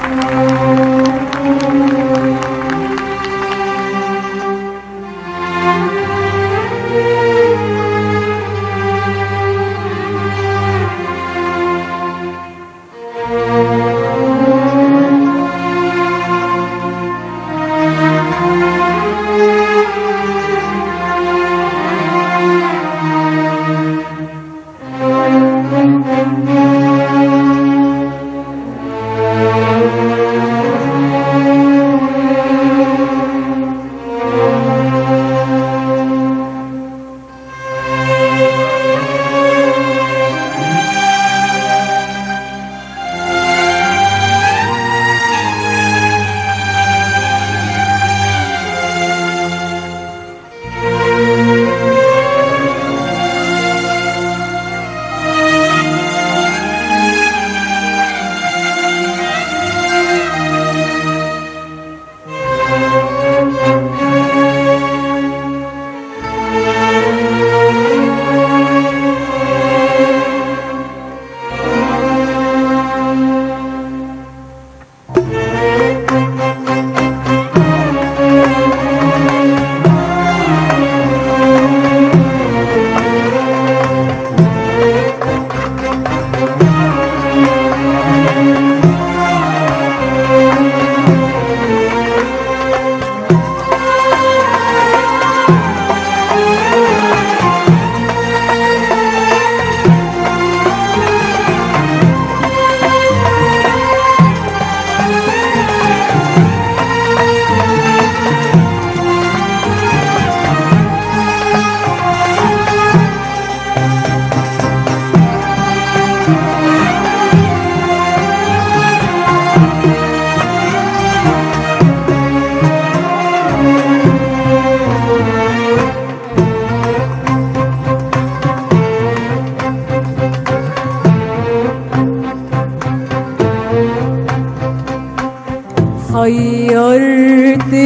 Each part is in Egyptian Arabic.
حيرت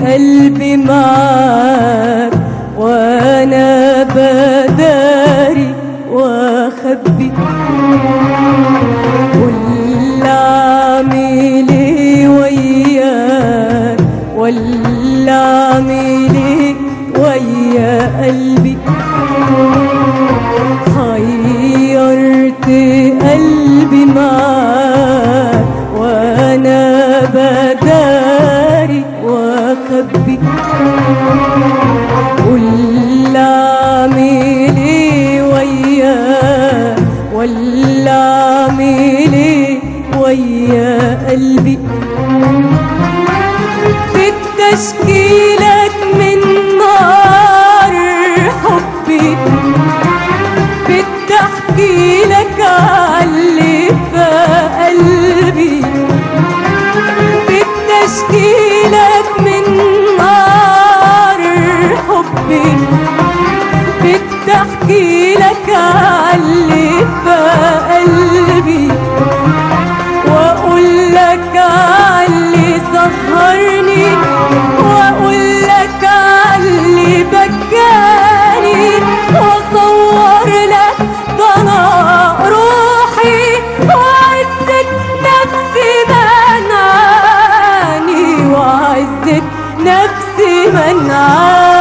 قلبي معاك وانا بداري واخبي قول اعمل ايه وياك ولا اعمل ايه ويا قلبي حيرت قلبي معاك وانا بداري واخبي قول اعمل ايه وياك ولا اعمل ايه ويا قلبي بتشكيلك من نار حبي بتحكي لك عاللي في قلبي بتشكيلك من نار حبي بتحكي لك عاللي في قلبي واقول لك عاللي سهرني واقول لك عاللي بكاني واصور لك ضناء روحي وعزة نفسي منعاني وعزة نفسي منعاني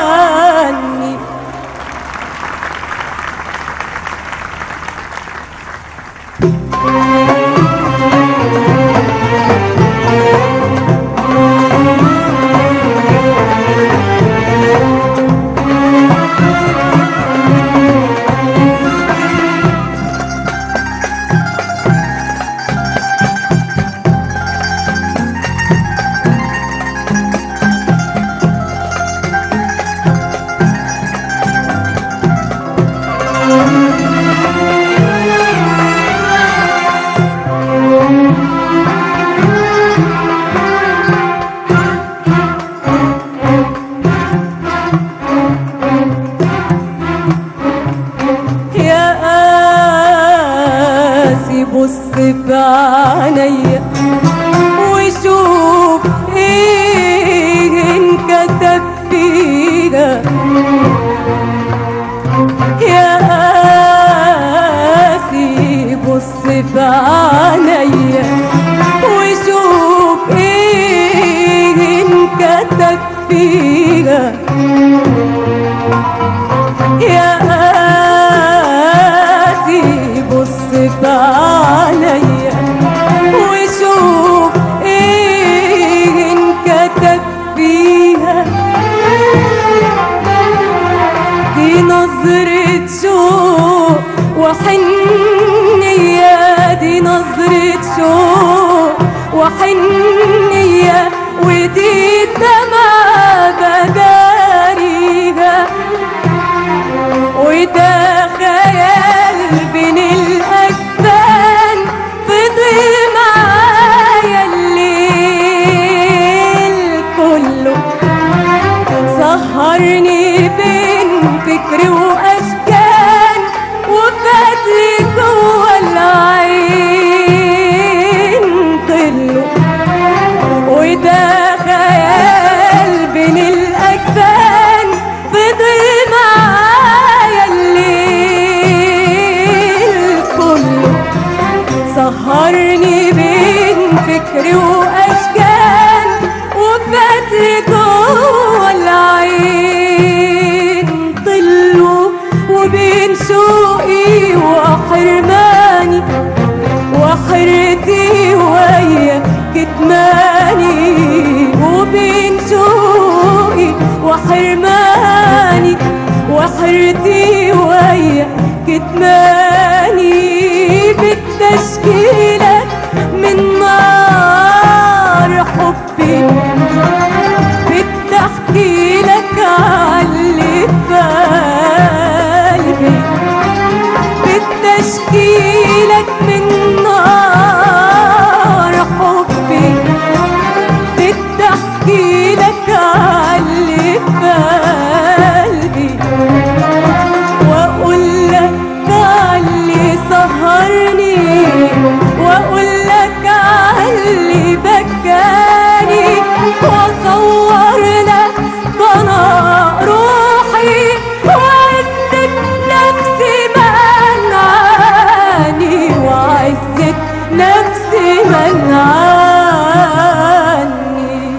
يا قاسي بص في عينيا وشوف ايه انكتب فينا يا قاسي بص في عينيا وشوف فيها يا قاسي بص في عينيا وشوف ايه انكتب فيها دي نظرة شوق وحنية دي نظرة شوق وحنية ودي الدمع بداريها وده خيال بين الأجفان فضل معايا الليل كله سهرني بين فكر واشكال وفاتلي جوه العين طله وده خيال بين الاجفان فضل معايا الليل كله سهرني بين فكر واشكال وفاتلي جوه العين طلوا وبين شوقي وحرماني وحرتي ويا كتماني وبين شوقي وحرماني وحرتي ويا كتماني بالتشكيلة من نار حبي بتحكي لك عاللي في قلبي بالتشكيلك من نار حبي بتحكي لك عاللي في قلبي واقول لك عاللي سهرني واقول لك عاللي بكاني واصور لك ضنا روحي وعزة نفسي منعاني وعزة نفسي منعاني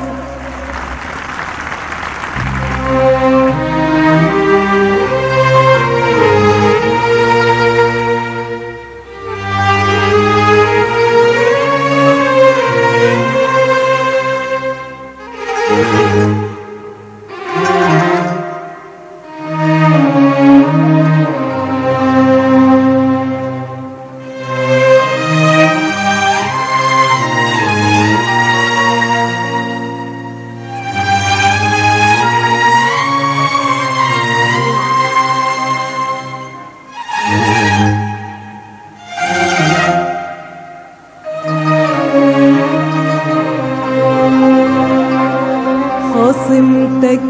خصمتك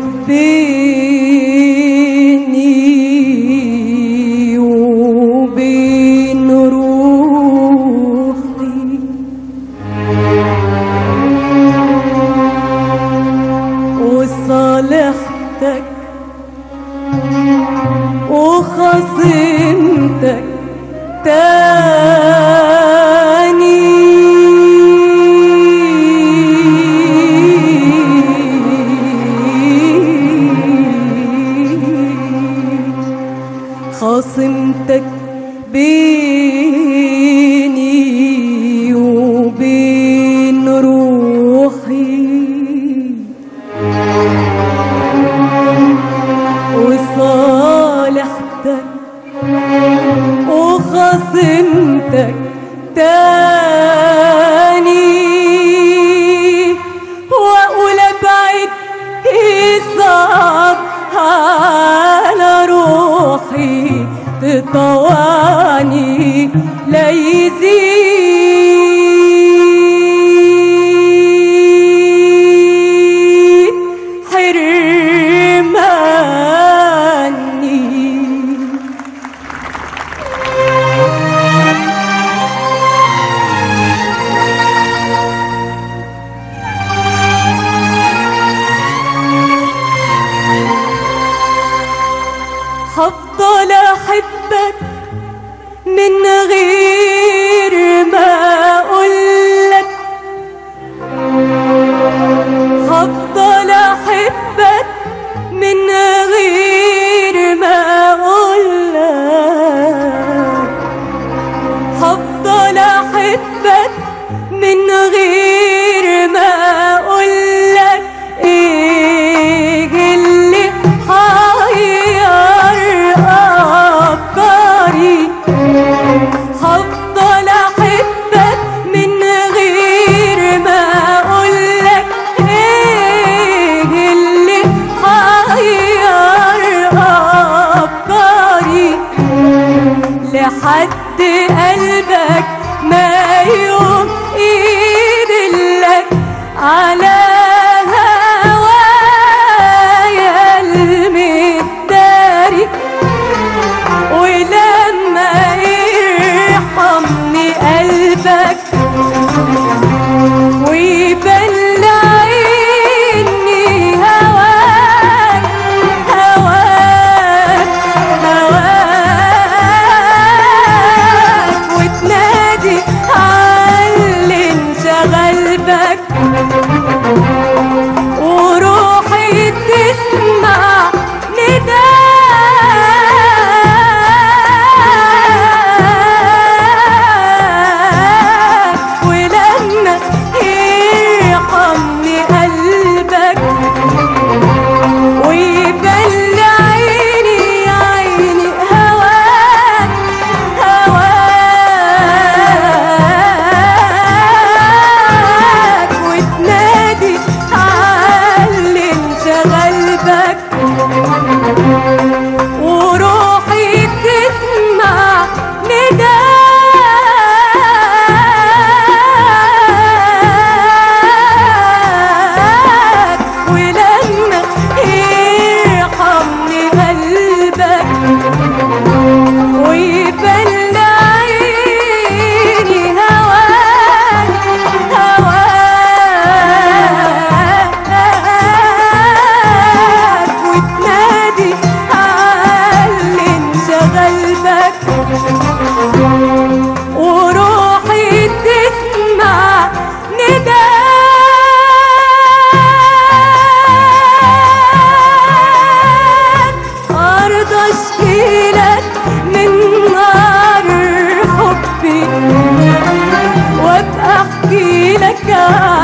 بيني وبين روحي وصالحتك وخصمتك تاني خاصمتك بيني وبين روحي وصالحتك وخصمتك تاني واقول ابعد يصعب على روحي تطوعني لا يزيد حرماني هفضل احبك من غير حبك من غير ما اقولك ايه اللي حير افكاري هفضل احبك من غير ما اقولك ايه اللي حير افكاري لحد قلبك ما يوم يدلك على هوايا المداري ولما يرحمني قلبك ويبلعني هواك هواك هواك وتنادي على انشغل بك وروحي تسمع نداك ولما يرحمني قلبك ويبل عيني عيني هواك هواك وتنادي على انشغل بك وروحي تسمع نداك ولما يرحمني قلبك ويبل عيني هواك هواك وتنادي على انشغل بك وروحي تسمع نداك أرض أشكيلك من نار حبي وأبقى أحكي لك